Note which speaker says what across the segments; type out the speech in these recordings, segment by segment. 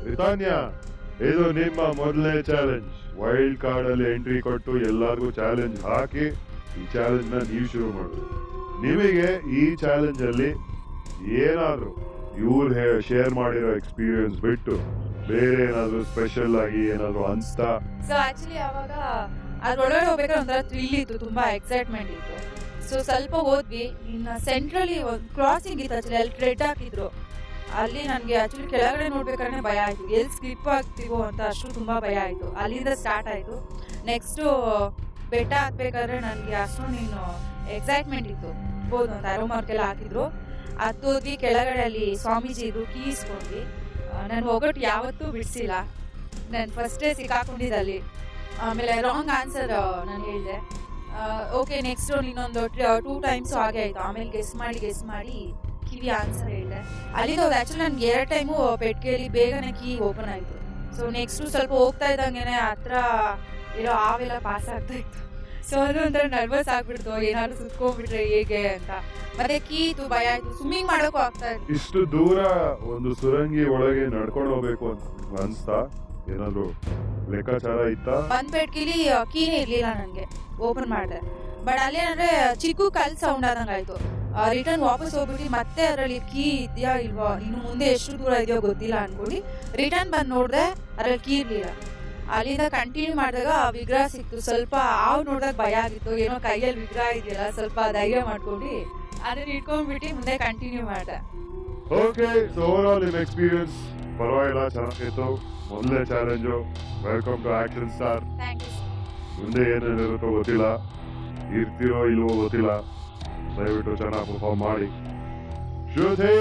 Speaker 1: ರಿತಾನ್ಯ ಇದು ನಿಮ್ಮ ಮೊದಲನೇ ಚಾಲೆಂಜ್ ವೈಲ್ಡ್ ಕಾರ್ಡ್ ಅಲ್ಲಿ ಎಂಟ್ರಿ ಕೊಟ್ಟು ಎಲ್ಲರಿಗೂ ಚಾಲೆಂಜ್ ಹಾಕಿ ಈ ಚಾಲೆಂಜ್ ನ ನೀವು ಶುರು ಮಾಡೋದು ನಿಮಗೆ ಈ ಚಾಲೆಂಜ್ ಅಲ್ಲಿ ಏನಾದ್ರು ಇವ್ರು ಶೇರ್ ಮಾಡಿರೋ ಎಕ್ಸ್ಪೀರಿಯನ್ಸ್ ಬಿಟ್ಟು ಬೇರೆ ಏನಾದ್ರು ಸ್ಪೆಷಲ್ ಆಗಿ ಏನಾದ್ರು ಅನ್ಸ್ತಾ
Speaker 2: ಸೊ ಆಕ್ಚುಲಿ ಅವಾಗ ಅದ್ರೊಳಗಡೆ ಹೋಗ್ಬೇಕಾದ್ರೆ ಒಂಥರ ಥ್ರಿಲ್ ಇತ್ತು ತುಂಬಾ ಎಕ್ಸೈಟ್ಮೆಂಟ್ ಇತ್ತು ಸೊ ಸ್ವಲ್ಪ ಹೋದ್ವಿ ಇನ್ನು ಸೆಂಟ್ರಲಿ ಒಂದು ಕ್ರಾಸಿಂಗ್ ಇತ್ತು ಆಕ್ಚುಲಿ ಅಲ್ಲಿ ರೆಡ್ ಹಾಕಿದ್ರು ಅಲ್ಲಿ ನನಗೆ ಆಕ್ಚುಲಿ ಕೆಳಗಡೆ ನೋಡ್ಬೇಕಾದ್ರೆ ಭಯ ಆಯ್ತು ಎಲ್ಲಿ ಸ್ಲಿಪ್ ಆಗ್ತೀವೋ ಅಂತ ಅಷ್ಟು ತುಂಬಾ ಭಯ ಆಯ್ತು ಅಲ್ಲಿಂದ ಸ್ಟಾರ್ಟ್ ಆಯ್ತು ನೆಕ್ಸ್ಟ್ ಬೆಟ್ಟ ಹತ್ಬೇಕಾದ್ರೆ ನನಗೆ ಅಷ್ಟೊಂದು ನೀನು ಎಕ್ಸೈಟ್ಮೆಂಟ್ ಇತ್ತು ಹೋದು ಅಂತ ಅರೋ ಮಾರ್ಕೆಲ್ಲ ಹಾಕಿದ್ರು ಹತ್ತೋದ್ವಿ ಕೆಳಗಡೆ ಅಲ್ಲಿ ಸ್ವಾಮೀಜಿ ಇದ್ರು ಕೀ ಇಸ್ಕೊಂಡ್ವಿ ನಾನು ಒಗಟು ಯಾವತ್ತೂ ಬಿಡಿಸಿಲ್ಲ ನಾನು ಫಸ್ಟೇ ಸಿಕ್ಕಾಕೊಂಡಿದ್ದೆ ಅಲ್ಲಿ ಆಮೇಲೆ ರಾಂಗ್ ಆನ್ಸರ್ ನಾನು ಹೇಳಿದೆ ಓಕೆ ನೆಕ್ಸ್ಟ್ ಇನ್ನೊಂದು ಟೂ ಟೈಮ್ಸ್ ಹಾಗೆ ಆಯ್ತು ಆಮೇಲೆ ಗೆಸ್ ಮಾಡಿ ಗೆಸ್ ಮಾಡಿ ಕಿವಿ ಆನ್ಸರ್ ಹೇಳಿದೆ ಅಲ್ಲಿಂದ ಹೋದ ಆಕ್ಚುಲಿ ನನ್ಗೆ ಎರಡು ಟೈಮು ಪೆಟ್ಟಿಗೆಯಲ್ಲಿ ಬೇಗನೆ ಕೀ ಓಪನ್ ಆಯ್ತು ಸೊ ನೆಕ್ಸ್ಟ್ ಸ್ವಲ್ಪ ಹೋಗ್ತಾ ಇದ್ದಂಗೆನೆ ಹತ್ರ ಇರೋ ಆವೆಲ್ಲ ಪಾಸ್ ಆಗ್ತಾ ಇತ್ತು ಸೊ ಅದು ಒಂಥರ ನರ್ವಸ್ ಆಗ್ಬಿಡ್ತು ಏನಾದ್ರು ಸುತ್ಕೊಂಡ್ಬಿಟ್ರೆ ಹೇಗೆ ಅಂತ ಮತ್ತೆ ಕೀ ಇತ್ತು ಭಯ ಆಯ್ತು ಸ್ವಿಮ್ಮಿಂಗ್ ಮಾಡೋಕ್ಕೂ ಆಗ್ತಾ ಇತ್ತು
Speaker 1: ಇಷ್ಟು ದೂರ ಒಂದು ಸುರಂಗಿ ಒಳಗೆ ನಡ್ಕೊಂಡು ಹೋಗ್ಬೇಕು ಅಂತ ಅನ್ಸ್ತಾ ಏನಾದ್ರು ಲೆಕ್ಕಾಚಾರ ಇತ್ತಾ
Speaker 2: ಒಂದ್ ಪೆಟ್ಕಿಲಿ ಕೀನೇ ಇರ್ಲಿಲ್ಲ ನನಗೆ ಓಪನ್ ಮಾಡಿದೆ ಬಟ್ ಅಲ್ಲೇನಂದ್ರೆ ಚಿಕ್ಕ ಕಲ್ ಸೌಂಡ್ ಆದಂಗೆ ಆಯ್ತು ರಿಟರ್ನ್ ವಾಪಸ್ ಹೋಗ್ಬಿಟ್ಟು ಮತ್ತೆ ಅದರಲ್ಲಿ ಕೀ ಇದೆಯಾ ಇಲ್ವಾ ಇನ್ನು ಮುಂದೆ ಎಷ್ಟು ದೂರ ಇದೆಯೋ ಗೊತ್ತಿಲ್ಲ ಅನ್ಕೊಂಡು ರಿಟರ್ನ್ ಬಂದು ನೋಡಿದೆ ಅದ್ರಲ್ಲಿ ಕೀ ಇರ್ಲಿಲ್ಲ ಅಲ್ಲಿಂದ ಕಂಟಿನ್ಯೂ ಮಾಡಿದಾಗ ಆ ವಿಗ್ರಹ ಸಿಕ್ತು ಸ್ವಲ್ಪ ಆವ್ ನೋಡಿದಾಗ ಭಯ ಆಗಿತ್ತು ಏನೋ ಕೈಯಲ್ಲಿ ವಿಗ್ರಹ ಇದೆಯಲ್ಲ ಸ್ವಲ್ಪ ಧೈರ್ಯ ಮಾಡ್ಕೊಂಡು ಅದನ್ನ ಇಟ್ಕೊಂಡ್ಬಿಟ್ಟು ಮುಂದೆ ಕಂಟಿನ್ಯೂ ಮಾಡಿದೆ
Speaker 1: ಓಕೆ ಸೊ ಓವರ್ ಆಲ್ ನಿಮ್ ಎಕ್ಸ್ಪೀರಿಯನ್ಸ್ ಪರವಾಗಿಲ್ಲ ಚೆನ್ನಾಗಿತ್ತು ಮೊದಲನೇ challenge welcome to action star
Speaker 2: thank you
Speaker 1: ಮುಂದೆ ಏನೇನಿರುತ್ತೋ ಗೊತ್ತಿಲ್ಲ ಇರ್ತಿರೋ ಇಲ್ವೋ ಗೊತ್ತಿಲ್ಲ ದಯವಿಟ್ಟು ಚೆನ್ನಾಗಿ ಪರ್ಫಾರ್ಮ್ ಮಾಡಿ ಶ್ರುತಿ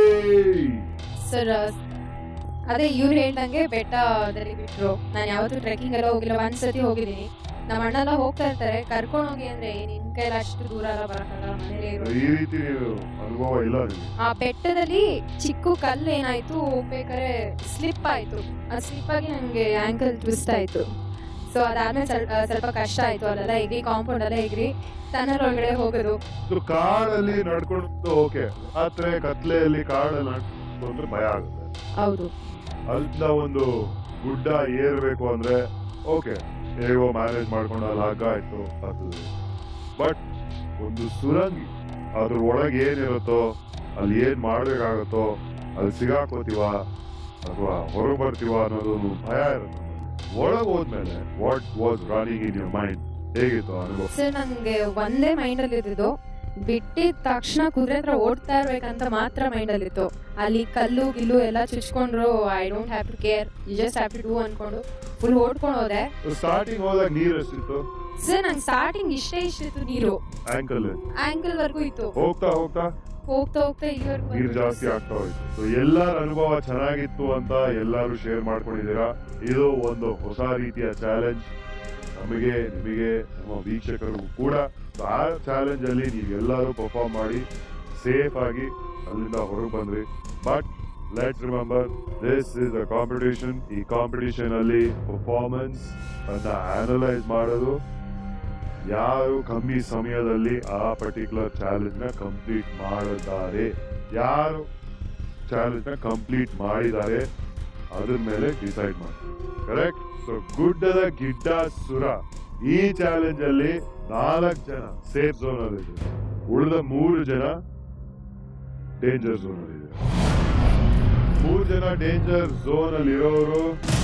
Speaker 3: ಸರ್ ಅದೇ ಇವ್ರು ಹೇಳ್ದಂಗೆ ಬೆಟ್ಟದಲ್ಲಿ ಬಿಟ್ರು ನಾನು ಯಾವತ್ತೂ ಟ್ರೆಕ್ಕಿಂಗ್ ಎಲ್ಲ ಹೋಗಿಲ್ಲ ಒಂದ್ಸತಿ ಹೋಗಿದ್ದೀನಿ ನಮ್ಮ ಅಣ್ಣೆಲ್ಲ ಹೋಗ್ತಾ ಇರ್ತಾರೆ ಕರ್ಕೊಂಡು ಹೋಗಿ ಅಂದ್ರೆ ನಿನ್ ಕೈಲಿ ಅಷ್ಟು ದೂರ ಎಲ್ಲ ಬರಕ್ಕಾಗಲ್ಲ ಮನೇಲಿ ಇರೋ
Speaker 1: ಈ ರೀತಿ ನೀವು ಅನುಭವ ಇಲ್ಲ ನಿಮಗೆ
Speaker 3: ಆ ಬೆಟ್ಟದಲ್ಲಿ ಚಿಕ್ಕ ಕಲ್ಲು ಏನಾಯ್ತು ಹೋಗ್ಬೇಕಾದ್ರೆ ಸ್ಲಿಪ್ ಆಯ್ತು ಆ ಸ್ಲಿಪ್ ಆಗಿ ನನಗೆ ಆಂಕಲ್ ಟ್ವಿಸ್ಟ್ ಆಯ್ತು ಸೊ ಅದಾದ್ಮೇಲೆ ಸ್ವಲ್ಪ ಸ್ವಲ್ಪ ಕಷ್ಟ ಆಯ್ತು ಅಲ್ಲೆಲ್ಲ ಎಗ್ರಿ ಕಾಂಪೌಂಡ್ ಎಲ್ಲ ಎಗ್ರಿ ಟನಲ್ ಒಳಗಡೆ ಹೋಗೋದು
Speaker 1: ಇದು ಕಾಡಲ್ಲಿ ನಡ್ಕೊಂಡು ಓಕೆ ರಾತ್ರಿ ಕತ್ಲೆಯಲ್ಲಿ ಕಾಡಲ್ಲಿ ನಡ್ಕೊಂಡ್ರೆ ಭಯ ಆಗುತ್ತೆ
Speaker 3: ಹೌದು
Speaker 1: ಅಲ್ಲಿಂದ ಒಂದು ಗುಡ್ಡ ಏರ್ಬೇಕು ಅಂದ್ರೆ ಓಕೆ ಹೇಗೋ ಮ್ಯಾನೇಜ್ ಮಾಡ್ಕೊಂಡು ಅಲ್ಲಿ ಹಗ್ಗ ಆಯ್ತು ಅದು ಬಟ್ ಒಂದು ಸುರಂಗಿ ಅದ್ರ ಒಳಗೆ ಏನಿರುತ್ತೋ ಅಲ್ಲಿ ಏನ್ ಮಾಡ್ಬೇಕಾಗತ್ತೋ ಅಲ್ಲಿ ಸಿಗಾಕೋತೀವ ಅಥವಾ ಹೊರಗೆ ಬರ್ತೀವ ಅನ್ನೋದು ಒಂದು ಭಯ ಇರುತ್ತೆ ಒಳಗೆ ಹೋದ್ಮೇಲೆ what was running in your mind ಹೇಗಿತ್ತು ಆ ಅನುಭವ
Speaker 3: ಸರ್ ನಂಗೆ ಒಂದೇ ಮೈಂಡಲ್ಲಿ ಇದ್ದಿದ್ದು ಬಿಟ್ಟಿದ ತಕ್ಷಣ ಕುದುರೆ ಹತ್ರ ಓಡ್ತಾ ಇರ್ಬೇಕಂತ ಮಾತ್ರ ಮೈಂಡಲ್ಲಿ ಇತ್ತು ಅಲ್ಲಿ ಕಲ್ಲು ಗಿಲ್ಲು ಎಲ್ಲ ಚುಚ್ಕೊಂಡ್ರು I don't have to care you just have to do ಅನ್ಕೊಂಡು ಫುಲ್ ಓಡ್ಕೊಂಡು ಹೋದೆ
Speaker 1: ಸ್ಟಾರ್ಟಿಂಗ್ ಹೋದಾಗ ನೀರ್ ಎಷ್ಟಿತ್ತು
Speaker 3: ಸರ್ ನಂಗೆ ಸ್ಟಾರ್ಟಿಂಗ್ ಇಷ್ಟೇ ಇಷ್ಟಿತ್ತು ನೀರು
Speaker 1: ಆಂಕಲ್
Speaker 3: ಆಂಕಲ್ ವರ್ಗೂ ಇತ್ತು
Speaker 1: ಹೋಗ್ತಾ ಹೋಗ್ತಾ
Speaker 3: ಹೋಗ್ತಾ ಹೋಗ್ತಾ ಇಲ್ಲಿವರೆಗೂ
Speaker 1: ನೀರ್ ಜಾಸ್ತಿ ಆಗ್ತಾ ಹೋಯ್ತು ಸೊ ಎಲ್ಲರ ಅನುಭವ ಚೆನ್ನಾಗಿತ್ತು ಅಂತ ಎಲ್ಲರೂ ಶೇರ್ ಮಾಡ್ಕೊಂಡಿದ್ದೀರಾ ಇದು ಒಂದು ಹೊಸ ರೀತಿಯ ಚಾಲೆಂಜ್ ನಮಗೆ ನಿಮಗೆ ನಮ್ಮ ವೀಕ್ಷಕರಿಗೂ ಕೂಡ So ಆ ಚಾಲೆಂಜ್ ಅಲ್ಲಿ ನೀವೆಲ್ಲರೂ ಪರ್ಫಾರ್ಮ್ ಮಾಡಿ ಸೇಫ್ ಆಗಿ ಅಲ್ಲಿಂದ ಹೊರಗೆ ಬಂದ್ರಿ but let's remember this is a competition ಈ ಕಾಂಪಿಟೇಷನ್ ಅಲ್ಲಿ ಪರ್ಫಾರ್ಮೆನ್ಸ್ ಅನ್ನ ಅನಲೈಸ್ ಮಾಡೋದು ಯಾರು ಕಮ್ಮಿ ಸಮಯದಲ್ಲಿ ಆ ಪರ್ಟಿಕ್ಯುಲರ್ ಚಾಲೆಂಜ್ ನ ಕಂಪ್ಲೀಟ್ ಮಾಡಿದ್ದಾರೆ ಯಾರು ಚಾಲೆಂಜ್ ನ ಕಂಪ್ಲೀಟ್ ಮಾಡಿದ್ದಾರೆ ಅದ್ರ ಮೇಲೆ ಡಿಸೈಡ್ ಮಾಡಿ ಕರೆಕ್ಟ್ ಸೊ ಗುಡ್ಡದ ಗಿಡ್ಡ ಸುರ ಈ ಚಾಲೆಂಜ್ ಅಲ್ಲಿ ನಾಲ್ಕು ಜನ ಸೇಫ್ ಝೋನ್ ಅಲ್ಲಿ ಇದ್ದಾರೆ ಉಳಿದ ಮೂರು ಜನ ಡೇಂಜರ್ ಝೋನ್ ಅಲ್ಲಿ ಇದೆ ಮೂರು ಜನ ಡೇಂಜರ್ ಝೋನ್ ಅಲ್ಲಿ ಇರೋರು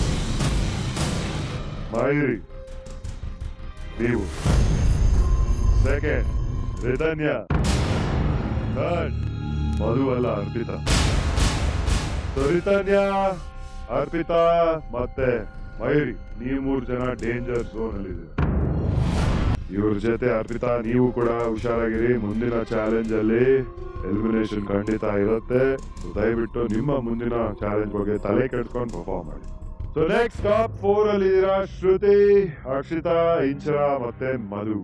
Speaker 1: ಮಯೂರಿ ನೀವು ಸೆಕೆಂಡ್ ರಿತನ್ಯ ಥರ್ಡ್ ಮಧು ಅಲ್ಲ ಅರ್ಪಿತಾ So, ರಿತನ್ಯ ಅರ್ಪಿತಾ ಮತ್ತೆ ಮಯೂರಿ ನೀವು ಮೂರು ಜನ ಡೇಂಜರ್ ಝೋನ್ ಅಲ್ಲಿ ಇವ್ರ ಜೊತೆ ಅರ್ಪಿತಾ ನೀವು ಕೂಡ ಹುಷಾರಾಗಿರಿ ಮುಂದಿನ ಚಾಲೆಂಜ್ ಅಲ್ಲಿ ಎಲಿಮಿನೇಷನ್ ಖಂಡಿತ ಇರುತ್ತೆ So, ದಯವಿಟ್ಟು ನಿಮ್ಮ ಮುಂದಿನ ಚಾಲೆಂಜ್ ಬಗ್ಗೆ ತಲೆ ಕೆಡ್ಕೊಂಡು ಪರ್ಫಾರ್ಮ್ ಮಾಡಿ ಸೊ ನೆಕ್ಸ್ಟ್ ಟಾಪ್ ಫೋರ್ ಅಲ್ಲಿ ಇದ್ದೀರಾ ಶ್ರುತಿ ಅಕ್ಷಿತಾ ಇಂಚರ ಮತ್ತೆ ಮಧು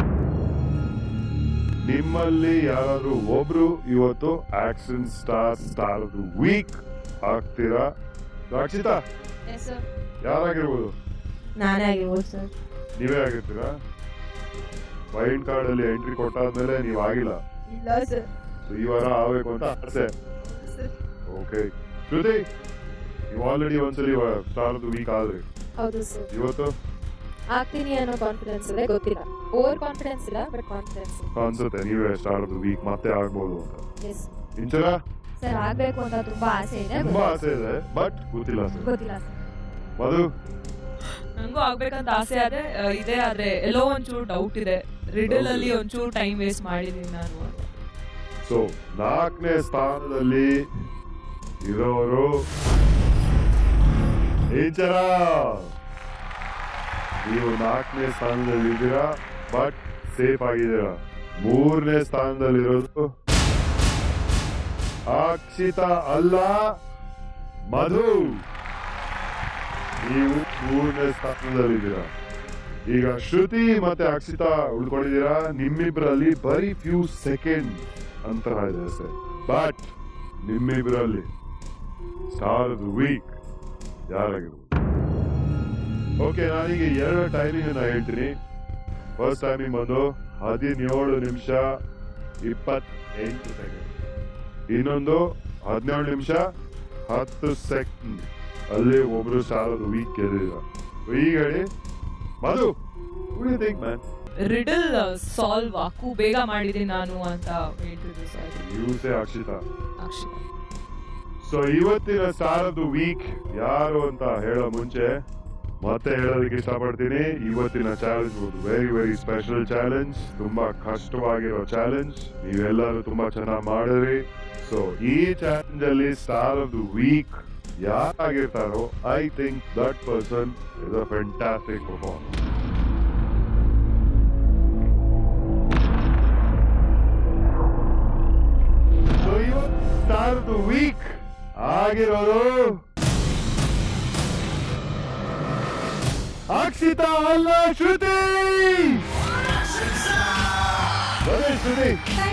Speaker 1: ನಿಮ್ಮಲ್ಲಿ ಯಾರಾದ್ರೂ ಒಬ್ರು ಇವತ್ತು ಆಕ್ಷನ್ ಸ್ಟಾರ್ ಸ್ಟಾರ್ ವೀಕ್ ಆಗ್ತೀರಾ ಅಕ್ಷಿತಾ ಯಾರಾಗಿರ್ಬೋದು
Speaker 3: ನಾನೇ ಆಗಿರ್ಬೋದು ಸರ್
Speaker 1: ನೀವೇ ಆಗಿರ್ತೀರಾ ವೈಲ್ಡ್ ಕಾರ್ಡ್ ಅಲ್ಲಿ ಎಂಟ್ರಿ ಕೊಟ್ಟಾದ್ಮೇಲೆ ನೀವು ಆಗಿಲ್ಲ
Speaker 3: ಇಲ್ಲ ಸರ್
Speaker 1: So, ಈ ವಾರ ಆಗ್ಬೇಕು ಅಂತ ಆಸೆ ಓಕೆ ಶ್ರುತಿ ನೀವು ಆಲ್ರೆಡಿ ಒಂದ್ಸಲಿ ಸ್ಟಾರ್ ಆಫ್ ದ ವೀಕ್ ಆದ್ರಿ
Speaker 3: ಹೌದು ಸರ್
Speaker 1: ಇವತ್ತು
Speaker 3: ಆಗ್ತೀನಿ ಅನ್ನೋ ಕಾನ್ಫಿಡೆನ್ಸ್ ಇದೆ ಗೊತ್ತಿಲ್ಲ ಓವರ್ ಕಾನ್ಫಿಡೆನ್ಸ್ ಇಲ್ಲ ಬಟ್ ಕಾನ್ಫಿಡೆನ್ಸ್
Speaker 1: ಅನ್ಸುತ್ತೆ ನೀವೇ ಸ್ಟಾರ್ ಆಫ್ ದ ವೀಕ್ ಮತ್ತೆ ಆಗ್ಬೋದು ಅಂತ
Speaker 3: ಎಸ್
Speaker 1: ಇಂಚರ
Speaker 4: ಸರ್ ಆಗ್ಬೇಕು ಅಂತ ತುಂಬಾ ಆಸೆ ಇದೆ
Speaker 1: ತುಂಬಾ ಆಸೆ ಇದೆ ಬಟ್ ಗೊತ್ತಿಲ್ಲ ಸರ್
Speaker 4: ಗೊತ್ತಿಲ್ಲ ಸರ್
Speaker 1: ಮಧು
Speaker 2: ನಂಗೂ ಆಗ್ಬೇಕಂತ ಆಸೆ ಆದ್ರೆ ಆ, ಇದೆ ಆದ್ರೆ ಎಲ್ಲೋ ಒಂಚೂರು ಡೌಟ್ ಇದೆ ರಿಡಲ್ ಅಲ್ಲಿ ಒಂಚೂರು ಟೈಮ್ ವೇಸ್ಟ್ ಮಾಡಿದೀನಿ ನಾನು ಅಂತ.
Speaker 1: ಸೊ ನಾಲ್ಕನೇ ಸ್ಥಾನದಲ್ಲಿ ಇರೋರು ಇಂಚರ ನೀವು ನಾಲ್ಕನೇ ಸ್ಥಾನದಲ್ಲಿ ಇದ್ದೀರಾ ಬಟ್ ಸೇಫ್ ಆಗಿದ್ದೀರಾ ಮೂರನೇ ಸ್ಥಾನದಲ್ಲಿರೋದು ಅಕ್ಷಿತಾ ಅಲ್ಲ ಮಧು ನೀವು ಮೂರನೇ ಸ್ಥಾನದಲ್ಲಿದ್ದೀರಾ ಈಗ ಶ್ರುತಿ ಮತ್ತೆ ಅಕ್ಷಿತಾ ಉಳ್ಕೊಂಡಿದ್ದೀರಾ ನಿಮ್ಮಿಬ್ಬರಲ್ಲಿ ಬರೀ ಫ್ಯೂ ಸೆಕೆಂಡ್ ಅಂತರ ಇದೆ ಅಷ್ಟೇ ಬಟ್ ನಿಮ್ಮಿಬ್ಬರಲ್ಲಿ ಸ್ಟಾರ್ ವೀಕ್ ಯಾರಾಗಿರ್ಬೋದು ಓಕೆ ನಾನೀಗ ಎರಡು ಟೈಮಿಂಗ್ ಅನ್ನ ಹೇಳ್ತೀನಿ ಫಸ್ಟ್ ಟೈಮಿಂಗ್ ಬಂದು ಹದಿನೇಳು ನಿಮಿಷ ಇಪ್ಪತ್ತೆಂಟು ಸೆಕೆಂಡ್ ಇನ್ನೊಂದು ಹದಿನೇಳು ನಿಮಿಷ ಹತ್ತು ಸೆಕೆಂಡ್ ಅಲ್ಲಿ ಒಬ್ರು ಸ್ಟಾರ್ ವೀಕ್ ಗೆದ್ದಿಲ್ಲ ಈಗ ಹೇಳಿ Madhu think man
Speaker 2: riddle solve ಅಕ್ಕು ಬೇಗ ಮಾಡಿದೀನಿ ನಾನು ಅಂತ ಹೇಳ್ತಿದ್ರು ಸರ್
Speaker 1: ಯೂಸೆ ಅಕ್ಷಿತಾ
Speaker 2: ಅಕ್ಷಿತಾ
Speaker 1: ಸೊ ಇವತ್ತಿನ ಸ್ಟಾರ್ ಆಫ್ ದ ವೀಕ್ ಯಾರು ಅಂತ ಹೇಳೋ ಮುಂಚೆ ಮತ್ತೆ ಹೇಳೋದಕ್ಕೆ ಇಷ್ಟಪಡ್ತೀನಿ ಇವತ್ತಿನ ಚಾಲೆಂಜ್ ಒಂದು ವೆರಿ ವೆರಿ ಸ್ಪೆಷಲ್ ಚಾಲೆಂಜ್ ತುಂಬಾ ಕಷ್ಟವಾಗಿರೋ ಚಾಲೆಂಜ್ ನೀವೆಲ್ಲರೂ ತುಂಬಾ ಚೆನ್ನಾಗಿ ಮಾಡಿದ್ರಿ ಸೊ ಈ ಚಾಲೆಂಜ್ ಅಲ್ಲಿ ಸ್ಟಾರ್ ಆಫ್ ದ ವೀಕ್ ಯಾರಾಗಿರ್ತಾರೋ I think that person is a fantastic performance so ಇವತ್ತು ಸ್ಟಾರ್ ಆಫ್ ದ ವೀಕ್ ಆಗಿರೋದು ಅಕ್ಷಿತಾ ಅಲ್ಲ ಶ್ರುತಿ ಬನ್ನಿ ಶ್ರುತಿ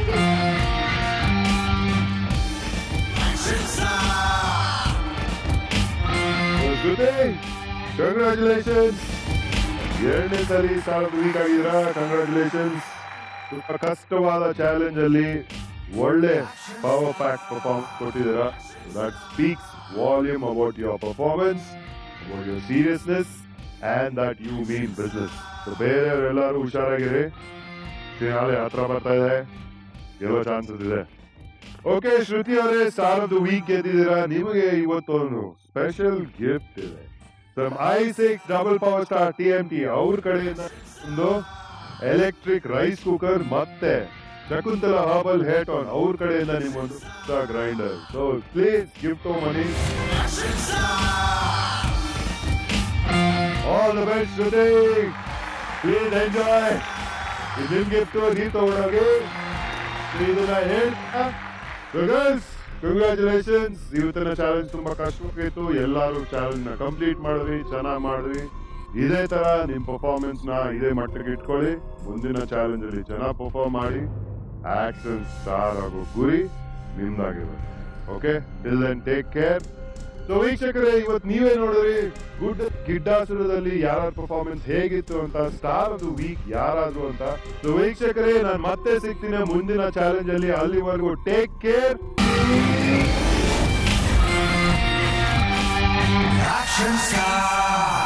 Speaker 1: ಶ್ರುತಿ ಕಂಗ್ರ್ಯಾಚುಲೇಷನ್ಸ್ ಎರಡನೇ ಸರಿ ಸ್ಟಾರ್ ಆಫ್ ದ ವೀಕ್ ಆಗಿದ್ದೀರಾ ಕಂಗ್ರ್ಯಾಚುಲೇಷನ್ಸ್ ತುಂಬಾ ಕಷ್ಟವಾದ ಚಾಲೆಂಜ್ ಅಲ್ಲಿ ಒಳ್ಳೆ ಪವರ್ ಪ್ಯಾಕ್ ಪರ್ಫಾರ್ಮೆನ್ಸ್ ಕೊಟ್ಟಿದ್ದೀರಾ that speaks volume about your performance about your seriousness and that you mean business so ಬೇರೆಯವರೆಲ್ಲರೂ ಹುಷಾರಾಗಿರಿ ಫಿನಾಲೆ ಹತ್ರ ಬರ್ತಾ ಇದೆ ಗೆಲ್ಲೋ ಚಾನ್ಸಸ್ ಇದೆ ಓಕೆ ಶ್ರುತಿ ಅವರೇ ಸ್ಟಾರ್ ಆಫ್ ದ ವೀಕ್ ಗೆದ್ದಿದ್ದೀರಾ ನಿಮಗೆ ಇವತ್ತೊಂದು ಸ್ಪೆಷಲ್ ಗಿಫ್ಟ್ ಇದೆ from I six double power star T M T ಅವ್ರ ಕಡೆಯಿಂದ ಒಂದು ಎಲೆಕ್ಟ್ರಿಕ್ ರೈಸ್ ಕುಕ್ಕರ್ ಮತ್ತೆ ಶಕುಂತಲ ಹರ್ಬಲ್ ಹೇಟ್ ಆನ್ ಅವ್ರ ಕಡೆಯಿಂದ ನಿಮ್ಮೊಂದು grinder so please gift money all the best Shruti please enjoy ಇದು ನಿಮ್ ಗಿಫ್ಟ್ ನೀವು ತಗೊಂಡೋಗಿ ಇದನ್ನ ಹೇಳ್ತಾ ಗರ್ಲ್ಸ್ ಕಂಗ್ರ್ಯಾಚುಲೇಷನ್ಸ್ ಇವತ್ತಿನ ಚಾಲೆಂಜ್ ತುಂಬಾ ಕಷ್ಟವಾಗಿತ್ತು ಎಲ್ಲರೂ ಚಾಲೆಂಜ್ ನ ಕಂಪ್ಲೀಟ್ ಮಾಡಿದ್ರಿ ಚೆನ್ನಾಗಿ ಮಾಡಿದ್ರಿ ಇದೇ ತರ ನಿಮ್ ಪರ್ಫಾರ್ಮೆನ್ಸ್ ನ ಇದೇ ಮಟ್ಟಕ್ಕೆ ಇಟ್ಕೊಳ್ಳಿ ಮುಂದಿನ ಚಾಲೆಂಜ್ ಅಲ್ಲಿ ಚೆನ್ನಾಗಿ ಪರ್ಫಾರ್ಮ್ ಮಾಡಿ ಆಕ್ಷನ್ ಸ್ಟಾರ್ ಆಗೋ ಗುರಿ ನಿಮ್ದಾಗಿರುತ್ತೆ okay till then take care so ವೀಕ್ಷಕರೇ ಇವತ್ತು ನೀವೇ ನೋಡಿದ್ರಿ ಗುಡ್ ಗಿಡ್ಡಾಸುರದಲ್ಲಿ ಯಾರ ಪರ್ಫಾರ್ಮೆನ್ಸ್ ಹೇಗಿತ್ತು ಅಂತ ಸ್ಟಾರ್ ಅದು ವೀಕ್ ಯಾರಾದ್ರು ಅಂತ ಸೊ ವೀಕ್ಷಕರೇ ನಾನು ಮತ್ತೆ ಸಿಗ್ತೀನಿ ಮುಂದಿನ ಚಾಲೆಂಜ್ ಅಲ್ಲಿ ಅಲ್ಲಿವರೆಗೂ ಟೇಕ್ ಕೇರ್
Speaker 5: Action star.